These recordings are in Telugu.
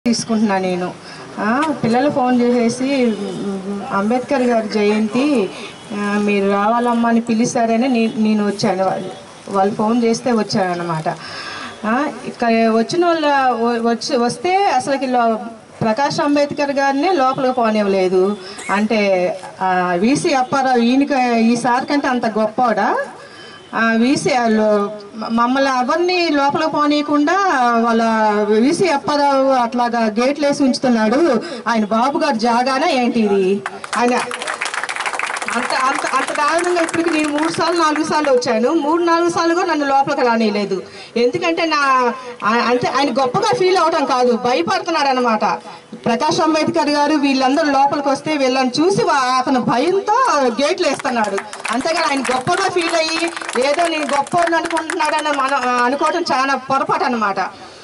తీసుకుంటున్నా నేను ఆ, పిల్లలు ఫోన్ చేసేసి "మ్, అంబేద్కర్ గారి జయంతి ఆ, మీరు రావాలమ్మా అని పిలిచారని నే- నేను వచ్చాను వాళ్ళు వాళ్ళు ఫోన్ చేస్తే వచ్చానమాట ఇక్కడ వచ్చిన వాళ్ళ వ- వచ్చి వస్తే అసలుకి లో- ప్రకాష్ అంబేద్కర్ గారిని లోపలికి పోనివ్వలేదు అంటే వీసీ అప్పారావు ఈయనకి ఈసారి కంటే అంత గొప్పవాడా వీసీ వాళ్ళు మమ్మల్ని ఎవరిని లోపలికి పోనీయకుండా వాళ్ళ వీసీ అప్పారావు అట్లాగా గేట్లు వేసి ఉంచుతున్నాడు ఆయన బాబు గారు జాగానా ఏంటి ఇది ఆయన అంత అంత అంత దారుణంగా ఇప్పటికి నేను మూడు సార్లు నాలుగు సార్లు వచ్చాను మూడు నాలుగు సార్లు కూడా నన్ను లోపలికి రానియలేదు ఎందుకంటే నా ఆ- అంటే ఆయన గొప్పగా ఫీల్ అవడం కాదు భయపడుతున్నాడు అనమాట ప్రకాష్ అంబేద్కర్ గారు వీళ్ళందరూ లోపలికి వస్తే వీళ్ళని చూసి వా- అతను భయంతో గేట్లు వేస్తున్నాడు అంతేగాని ఆయన గొప్పగా ఫీల్ అయ్యి ఏదో నేను గొప్ప అనుకుంటున్నాడని మనం ఆ, అనుకోవటం చాలా పొరపాటు అనమాట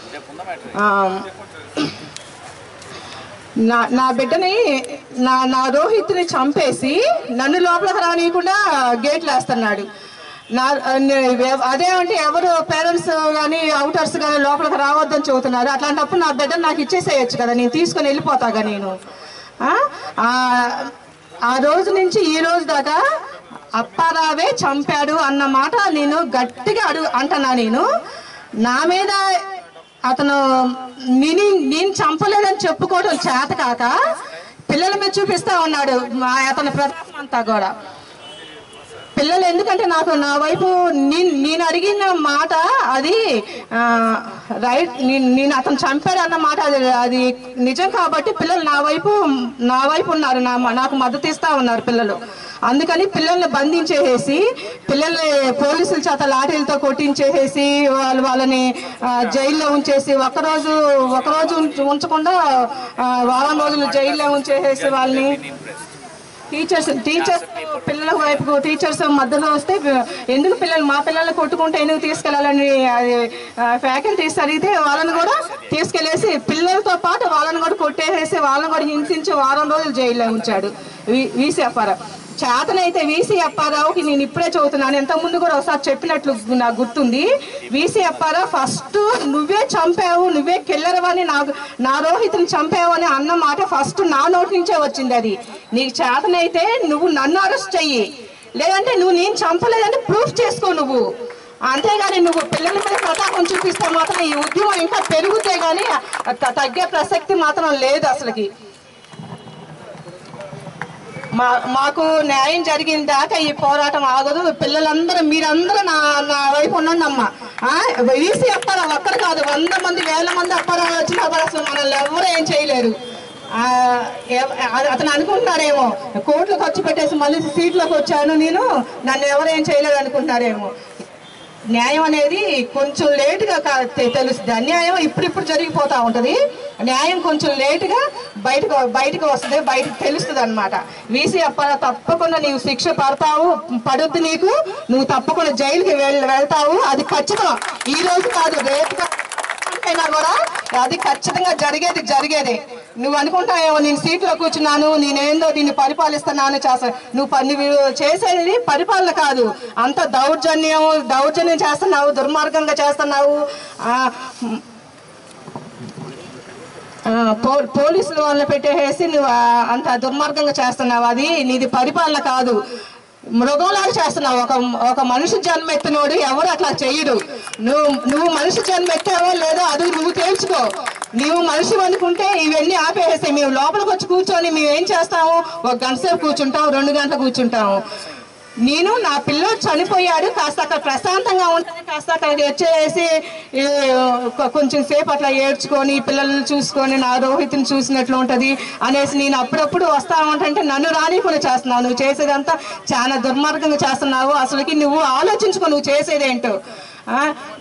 నా నా బిడ్డని నా నా రోహిత్ని చంపేసి నన్ను లోపలికి రానియకుండా గేట్లు వేస్తున్నాడు నా నే- అదేమంటే ఎవరు పేరెంట్స్ కానీ అవుటర్స్ కానీ లోపలికి రావద్దని చెబుతున్నారు అట్లాంటప్పుడు నా బిడ్డను నాకు ఇచ్చేసేయచ్చు కదా నేను తీసుకొని వెళ్ళిపోతాగా నేను ఆ? ఆ- ఆ రోజు నుంచి ఈ రోజు దాకా అప్పారావే చంపాడు అన్న మాట నేను గట్టిగా అడుగు అంటున్నా నేను నా మీద అతను నేను నేను చంపలేదని చెప్పుకోవడం చేత కాక పిల్లల మీద చూపిస్తా ఉన్నాడు మా అతని ప్రతాపం అంతా కూడా పిల్లలు ఎందుకంటే నాకు నా వైపు నేను నేను అడిగిన మాట అది ఆ, రైట్ నేను నేను అతను చంపాడు అన్న మాట అది అది నిజం కాబట్టి పిల్లలు నా వైపు నా వైపు ఉన్నారు నా నాకు మద్దతు ఇస్తా ఉన్నారు పిల్లలు అందుకని పిల్లల్ని బంధించేసేసి పిల్లల్ని పోలీసుల చేత లాఠీలతో కొట్టించేసేసి వాళ్ళు వాళ్ళని ఆ, జైల్లో ఉంచేసి ఒకరోజు ఒకరోజు ఉంచ- ఉంచకుండా ఆ, వారం రోజులు జైల్లో ఉంచేసేసి వాళ్ళని టీచర్స్ టీచర్స్ పిల్లల వైపు టీచర్స్ మధ్యలో వస్తే ఎందుకు పిల్లలు మా పిల్లల్ని కొట్టుకుంటే ఎందుకు తీసుకెళ్లాలని అది ఫ్యాకల్టీస్ అడిగితే వాళ్ళని కూడా తీసుకెళ్లేసి పిల్లలతో పాటు వాళ్ళని కూడా కొట్టేసేసి వాళ్ళని కూడా హింసించి వారం రోజులు జైల్లో ఉంచాడు వీసీ అప్పారావు చేతనైతే వీసీ అప్పారావుకి నేను ఇప్పుడే చదువుతున్నాను ఇంతకు ముందు కూడా ఒకసారి చెప్పినట్లు నాకు గుర్తుంది వీసీ అప్పారావు ఫస్ట్ నువ్వే చంపావు నువ్వే కిల్లరవని నాకు నా రోహిత్ని చంపావు అని అన్న మాట ఫస్ట్ నా నోటి నుంచే వచ్చింది అది నీకు చేతనైతే నువ్వు నన్ను అరెస్ట్ చెయ్యి లేదంటే నువ్వు నేను చంపలేదంటే ప్రూఫ్ చేసుకో నువ్వు అంతేగాని నువ్వు పిల్లల మీద ప్రతాపం చూపిస్తే మాత్రం ఈ ఉద్యమం ఇంకా పెరుగుతే గానీ త- తగ్గే ప్రసక్తి మాత్రం లేదు అసలుకి మా మాకు న్యాయం జరిగిన దాకా ఈ పోరాటం ఆగదు పిల్లలందరూ మీరందరూ నా నా వైపు ఉండండి అమ్మ వీసీ అప్పారా ఒక్కరు కాదు వంద మంది వేల మంది అప్పారా వచ్చినా కూడా అసలు మనల్ని ఎవరు ఏం చేయలేరు ఆ, ఎవ- అ- అతను అనుకుంటున్నారేమో కోట్లు ఖర్చు పెట్టేసి మళ్ళీ సీట్లోకి వచ్చాను నేను నన్ను ఎవరు ఏం చేయలేరు అనుకుంటున్నారేమో న్యాయం అనేది కొంచెం లేటుగా కా- తె- తెలుస్తుంది అన్యాయం ఇప్పుడిప్పుడు జరిగిపోతా ఉంటది న్యాయం కొంచెం లేటుగా బయటకు బయటకు వస్తుంది బయటకు తెలుస్తుంది అనమాట వీసీ అప్పారా తప్పకుండా నీవు శిక్ష పడతావు పడుద్ది నీకు నువ్వు తప్పకుండా జైలుకి వెళ్ వెళ్తావు అది ఖచ్చితం ఈ రోజు కాదు రేపు కాదు, అయినా కూడా అది ఖచ్చితంగా జరిగేది జరిగేదే నువ్వు అనుకుంటావేమో నేను సీట్లో కూర్చున్నాను నేనేందో దీన్ని పరిపాలిస్తున్నాను చేస్తా నువ్వు ప- నువ్వు చేసేది పరిపాలన కాదు అంత దౌర్జన్యం దౌర్జన్యం చేస్తున్నావు దుర్మార్గంగా చేస్తున్నావు ఆ, ఆ, పో- పోలీసులు వాళ్ళని పెట్టేసి నువ్వు ఆ, అంత దుర్మార్గంగా చేస్తున్నావు అది నీది పరిపాలన కాదు మృగంలాగా చేస్తున్నావు ఒక ఒక మనిషి జన్మ ఎత్తినోడు ఎవరు అట్లా చెయ్యడు నువ్వు నువ్వు మనిషి జన్మ ఎత్తావో లేదో అది నువ్వు తేల్చుకో నువ్వు మనిషి అనుకుంటే ఇవన్నీ ఆపేసేస్తాయి మేము లోపలికి వచ్చి కూర్చొని మేము ఏం చేస్తాము ఒక గంట సేపు కూర్చుంటాం రెండు గంటలు కూర్చుంటాము నేను నా పిల్లోడు చనిపోయాడు కాస్త అక్కడ ప్రశాంతంగా ఉంటుంది కాస్త అక్కడికి వచ్చేసి ఈ, కొ- కొంచెం సేపు అట్లా ఏడ్చుకొని పిల్లల్ని చూసుకొని నా రోహిత్ని చూసినట్లు ఉంటది అనేసి నేను అప్పుడప్పుడు వస్తా ఉంటుంటే నన్ను రానికుండా చేస్తున్నావు నువ్వు చేసేదంతా చాలా దుర్మార్గంగా చేస్తున్నావు అసలుకి నువ్వు ఆలోచించుకో నువ్వు చేసేదేంటో ఆ?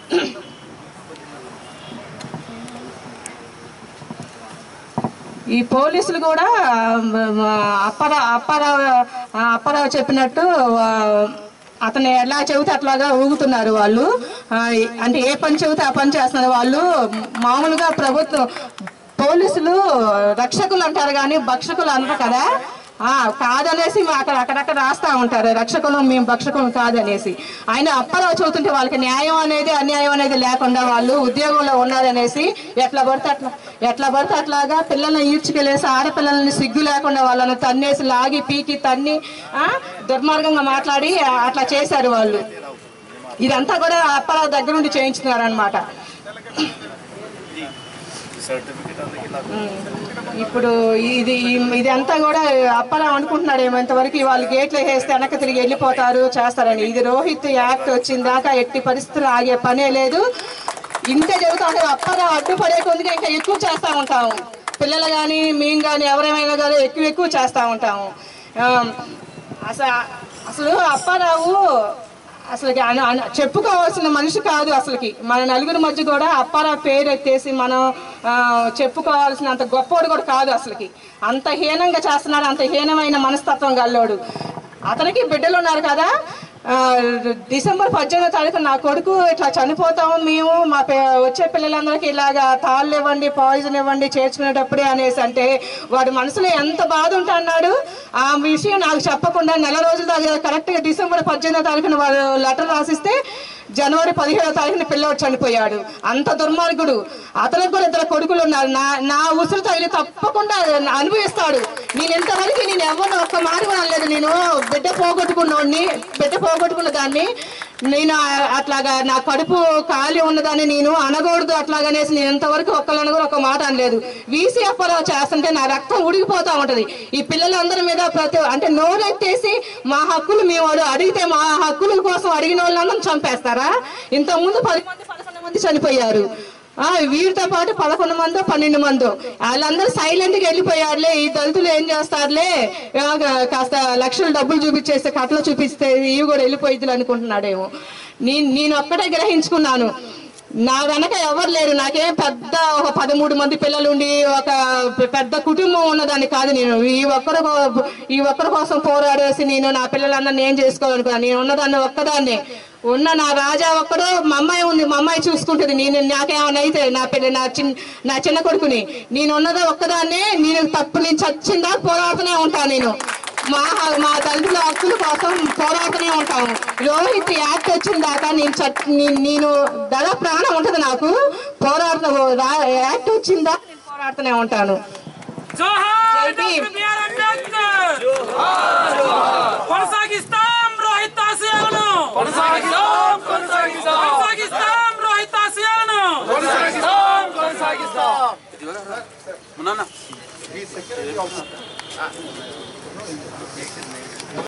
ఈ పోలీసులు కూడా అప్పారా అప్పారావు అప్పారావు చెప్పినట్టు ఆ, అతను ఎలా చెబితే అట్లాగా ఊగుతున్నారు వాళ్ళు ఆ, అంటే ఏ పని చెబితే ఆ పని చేస్తున్నారు వాళ్ళు మామూలుగా ప్రభుత్వం పోలీసులు రక్షకులు అంటారు కానీ భక్షకులు అనరు కదా ఆ కాదనేసి మా అక్కడ అక్కడక్కడ రాస్తా ఉంటారు రక్షకులు మేము భక్షకులు కాదనేసి ఆయన అప్పరావు చదువుతుంటే వాళ్ళకి న్యాయం అనేది అన్యాయం అనేది లేకుండా వాళ్ళు ఉద్యోగంలో ఉన్నారనేసి ఎట్లా పడితే అట్లా ఎట్లా పడితే అట్లాగా పిల్లల్ని ఈడ్చుకెళ్ళేసి ఆడపిల్లల్ని సిగ్గు లేకుండా వాళ్ళని తన్నేసి లాగి పీకి తన్ని ఆ, దుర్మార్గంగా మాట్లాడి ఆ, అట్లా చేశారు వాళ్ళు ఇదంతా కూడా అప్పరావు దగ్గర నుండి చేయించుతున్నారు అనమాట ఇప్పుడు ఇది ఇది అంతా కూడా అప్పలా అనుకుంటున్నాడు ఏమో ఇంతవరకు వాళ్ళు గేట్లు వేస్తే వెనక్కి తిరిగి వెళ్ళిపోతారు చేస్తారని ఇది రోహిత్ యాక్ట్ వచ్చిన దాకా ఎట్టి పరిస్థితులు ఆగే పనే లేదు ఇంతే జరుగుతా ఉంటుంది అప్పలా అడ్డుపడే కొద్దిగా ఇంకా ఎక్కువ చేస్తూ ఉంటాము పిల్లలు కానీ మేము కానీ ఎవరేమైనా కానీ ఎక్కువ ఎక్కువ చేస్తూ ఉంటాము ఆ, అసలు అసలు అప్పారావు అసలుకి అన- అన- చెప్పుకోవాల్సిన మనిషి కాదు అసలుకి మన నలుగురి మధ్య కూడా అప్పారావు పేరు ఎత్తేసి మనం ఆ, చెప్పుకోవాల్సిన అంత గొప్పోడు కూడా కాదు అసలుకి అంత హీనంగా చేస్తున్నాడు అంత హీనమైన మనస్తత్వం గల్లోడు అతనికి బిడ్డలు ఉన్నారు కదా ఆ, డిసెంబర్ పద్దెనిమిదో తారీఖు నా కొడుకు ఇట్లా చనిపోతాము మేము మా పే- వచ్చే పిల్లలందరికీ ఇలాగా తాళ్ళు ఇవ్వండి పాయిజన్ ఇవ్వండి చేర్చుకునేటప్పుడే అనేసి అంటే వాడి మనసులో ఎంత బాధ ఉంటున్నాడు ఆ విషయం నాకు చెప్పకుండా నెల రోజుల దాకా కరెక్ట్గా డిసెంబర్ పద్దెనిమిదో తారీఖున వాడు లెటర్ రాసిస్తే జనవరి పదిహేడో తారీఖున పిల్లోడు చనిపోయాడు అంత దుర్మార్గుడు అతనికి కూడా ఇద్దరు కొడుకులు ఉన్నారు నా నా ఉసురు తగిలి తప్పకుండా అనుభవిస్తాడు నేను ఇంతవరకు నేను ఎవరిని ఒక్క మాట కూడా అనలేదు నేను బిడ్డ పోగొట్టుకున్నోడిని బిడ్డ పోగొట్టుకున్న దాన్ని నేను ఆ- అట్లాగా నా కడుపు ఖాళీ ఉన్నదాన్ని నేను అనకూడదు అట్లాగనేసి నేను ఇంతవరకు ఒక్కళ్ళని కూడా ఒక మాట అనలేదు వీసీ అప్పారావు చేస్తుంటే నా రక్తం ఉడికిపోతా ఉంటది ఈ పిల్లలందరి మీద ప్రతి అంటే నోరెత్తేసి మా హక్కులు మేము అడు- అడిగితే మా హక్కుల కోసం అడిగిన వాళ్ళందరం చంపేస్తారా ఇంత ముందు పది మంది పదకొండు మంది చనిపోయారు ఆ వీరితో పాటు పదకొండు మందో పన్నెండు మందో వాళ్ళందరూ సైలెంట్ గా వెళ్ళిపోయారులే ఈ దళితులు ఏం చేస్తారులే ఆ, కాస్త లక్షలు డబ్బులు చూపించేస్తే కట్టలు చూపిస్తే ఇవి కూడా వెళ్ళిపోయిద్దులు అనుకుంటున్నాడేమో నేను నేను ఒక్కటే గ్రహించుకున్నాను నా వెనక ఎవరు లేరు నాకేం పెద్ద ఒక పదమూడు మంది పిల్లలు ఉండి ఒక పె- పెద్ద కుటుంబం ఉన్నదాన్ని కాదు నేను ఈ ఒక్కరి కో- ఈ ఒక్కరి కోసం పోరాడేసి నేను నా పిల్లలందరినీ ఏం చేసుకోవాలనుకున్నాను నేను ఉన్నదాన్ని ఒక్కదాన్నే ఉన్న నా రాజా ఒక్కడు మా అమ్మాయి ఉంది మా అమ్మాయి చూసుకుంటుంది నేను నాకేమైనా అయితే నా పిల్ల నా చిన్న నా చిన్న కొడుకుని నేను ఉన్నదా ఒక్కదాన్నే నేను తప్పు నేను చచ్చిందా పోరాడుతూనే ఉంటాను నేను మా మా దళితుల హక్కుల కోసం పోరాడుతూనే ఉంటాము రోహిత్ యాక్ట్ వచ్చిన దాకా నేను చట్- నేను- నేను దళ ప్రాణం ఉంటుంది నాకు పోరాడుతూ రా- యాక్ట్ వచ్చిందా నేను పోరాడుతూనే ఉంటాను జోహార్ జై భీమ్. డాక్టర్ బిఆర్ అంబేద్కర్ కొనసాగిస్తాం రోహిత్ ఆశయాలను కొనసాగిస్తాం కొనసాగిస్తాం కొనసాగిస్తాం రోహిత్ ఆశయాలను కొనసాగిస్తాం కొనసాగిస్తాం మున్నా